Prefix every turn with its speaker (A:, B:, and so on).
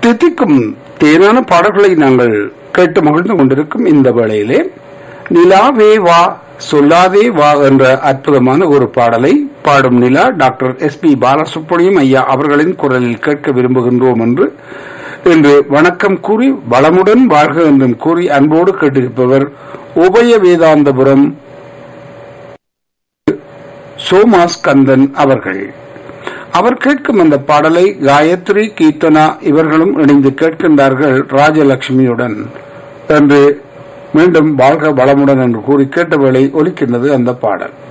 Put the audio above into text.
A: தித்திக்கும் தேனான பாடல்களை நாங்கள் கேட்டு மகிழ்ந்து கொண்டிருக்கும் இந்த வேளையிலே நிலாவே வா சொல்லாதே வா என்ற அற்புதமான ஒரு பாடலை பாடும் நிலா டாக்டர் எஸ் பி பாலசுப்ரமணியம் ஐயா அவர்களின் குரலில் கேட்க விரும்புகின்றோம் என்று இன்று வணக்கம் கூறி வளமுடன் வாழ்க என்றும் கூறி அன்போடு கேட்டிருப்பவர் உபய வேதாந்தபுரம் சோமாஸ் கந்தன் அவர்கள் அவர் கேட்கும் அந்த பாடலை காயத்ரி கீர்த்தனா இவர்களும் இணைந்து கேட்கின்றார்கள் ராஜலட்சுமியுடன் என்று மீண்டும் வாழ்க வளமுடன் என்று கூறி கேட்ட வேளை ஒலிக்கின்றது அந்த பாடல்